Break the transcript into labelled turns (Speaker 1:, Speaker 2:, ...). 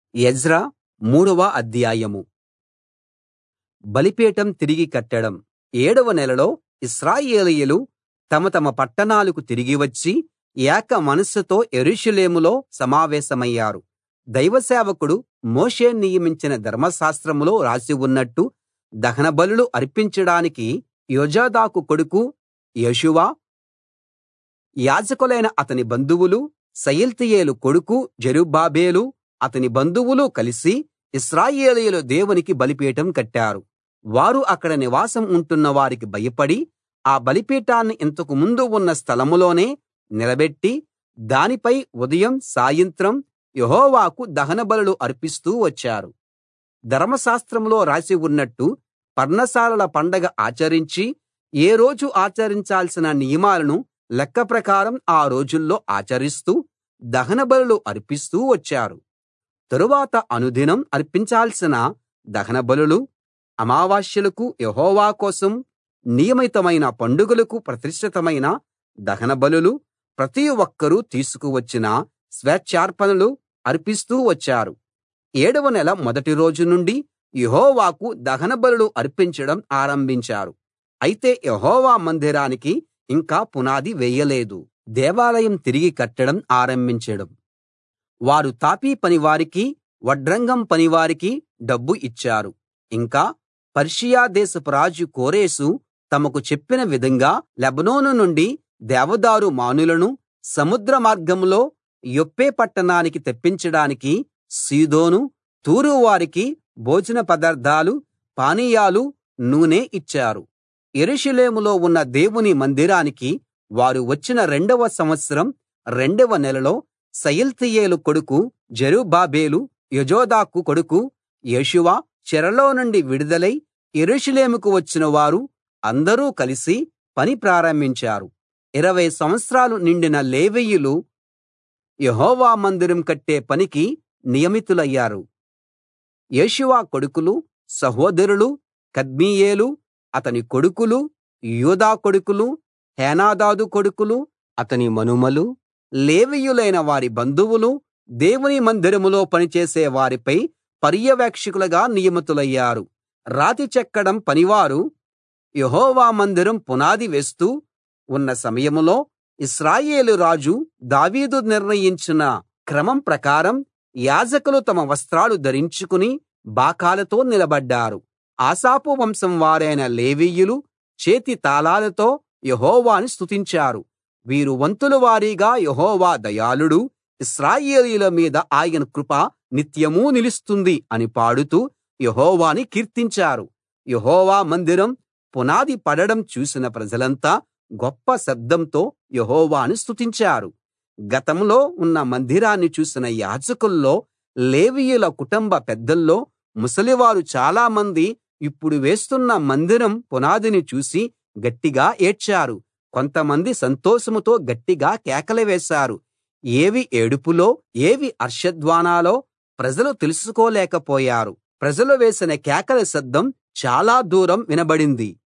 Speaker 1: Ezra మూడవ అధ్యాయం బలిపీఠం తిరిగి కట్టడం ఏడవ నెలలో ఇశ్రాయేలీయులు తమ తమ పట్టణాలకు తిరిగి వచ్చి ఏక మనస్సుతో యెరూషలేములో సమావేశమయ్యారు దైవ సేవకుడు మోషే నియమించిన ధర్మశాస్త్రంలో రాసి ఉన్నట్టు దహనబలులు అర్పించడానికి యోజాదాకు కొడుకు యేషూవ యాజకులైన అతని బంధువులు షయల్తీయేలు కొడుకు జెరుబ్బాబెలు అతని బంధువులు కలిసి ఇశ్రాయేలీయులు దేవునికి బలిపీఠం కట్టారు వారు అక్కడ నివాసం ఉంటున్న వారికి భయపడి ఆ బలిపీఠాన్ని ఇంతకు ముందు ఉన్న స్థలంలోనే నిలబెట్టి దానిపై ఉదయం సాయంత్రం యెహోవాకు దహనబలులు అర్పిస్తూ వచ్చారు ధర్మశాస్త్రంలో రాసి ఉన్నట్టు పర్ణశాలల పండగ ఆచరించి ఏ రోజు ఆచరించాల్సిన నియమాలను లెక్క ప్రకారం ఆ రోజుల్లో ఆచరిస్తూ దహనబలులు అర్పిస్తూ వచ్చారు తరువాత అనుదినం అర్పించాల్సిన దహనబలులు అమావాస్యలకు యెహోవా కోసం నియమితమైన పండుగలకు ప్రతిష్ఠితమైన దహనబలులు ప్రతి ఒక్కరూ తీసుకువచ్చిన స్వేచ్ఛార్పణలు అర్పిస్తూ వచ్చారు ఏడవ నెల మొదటి రోజు నుండి యెహోవాకు దహనబలులు అర్పించడం ఆరంభించారు అయితే యెహోవా మందిరానికి ఇంకా పునాది వేయలేదు దేవాలయం తిరిగి కట్టడం ఆరంభించడం వారు తాపీ పనివారికి వడ్రంగం పనివారికి డబ్బు ఇచ్చారు ఇంకా పర్షియా దేశపు రాజు కోరెషు తమకు చెప్పిన విధంగా లెబానోను నుండి దేవదారు మానులను సముద్ర మార్గంలో యొప్పే పట్టణానికి తెప్పించడానికి సీదోను తూరు వారికి భోజన పదార్థాలు పానీయాలు నూనె ఇచ్చారు యెరూషలేములో ఉన్న దేవుని మందిరానికి వారు వచ్చిన రెండవ సంవత్సరం రెండవ నెలలో షయల్తీయేలు కొడుకు జెరుబ్బాబెలు యోజాదాకు కొడుకు యేషూవ చెరలో నుండి విడుదలై యెరూషలేముకు వచ్చిన వారు అందరూ కలిసి పని ప్రారంభించారు ఇరవై సంవత్సరాలు నిండిన లేవీయులు యెహోవా మందిరం కట్టే పనికి నియమితులయ్యారు యేషూవ కొడుకులు సహోదరులు కద్మీయేలు అతని కొడుకులు యూదా కొడుకులు హేనాదాదు కొడుకులు అతని మనుమలు లేవీయులైన వారి బంధువులు దేవుని మందిరంలో పనిచేసే వారిపై పర్యవేక్షకులుగా నియమితులయ్యారు రాతి చెక్కడం పనివారు యెహోవా మందిరం పునాది వేస్తూ ఉన్న సమయంలో ఇశ్రాయేలు రాజు దావీదు నిర్ణయించిన క్రమం ప్రకారం యాజకులు తమ వస్త్రాలు ధరించుకుని బాకాలతో నిలబడ్డారు ఆసాపు వంశం వారైన లేవీయులు చేతి తాళాలతో యెహోవాను స్తుతించారు వీరు వంతుల వారీగా యెహోవా దయాళుడు ఇశ్రాయేలీయుల మీద ఆయన కృప నిత్యమూ నిలుస్తుంది అని పాడుతూ యెహోవాని కీర్తించారు యెహోవా మందిరం పునాది పడడం చూసిన ప్రజలంతా గొప్ప శబ్దంతో యెహోవాను స్తుతించారు గతంలో ఉన్న మందిరాన్ని చూసిన యాజకుల్లో లేవీయుల కుటుంబ పెద్దల్లో ముసలివారు చాలామంది ఇప్పుడు వేస్తున్న మందిరం పునాదిని చూసి గట్టిగా ఏడ్చారు కొంతమంది సంతోషంతో గట్టిగా కేకలు వేశారు ఏవి ఏడుపులో ఏవి హర్షధ్వానాలో ప్రజలు తెలుసుకోలేకపోయారు ప్రజలు వేసిన కేకల శబ్దం చాలా దూరం వినబడింది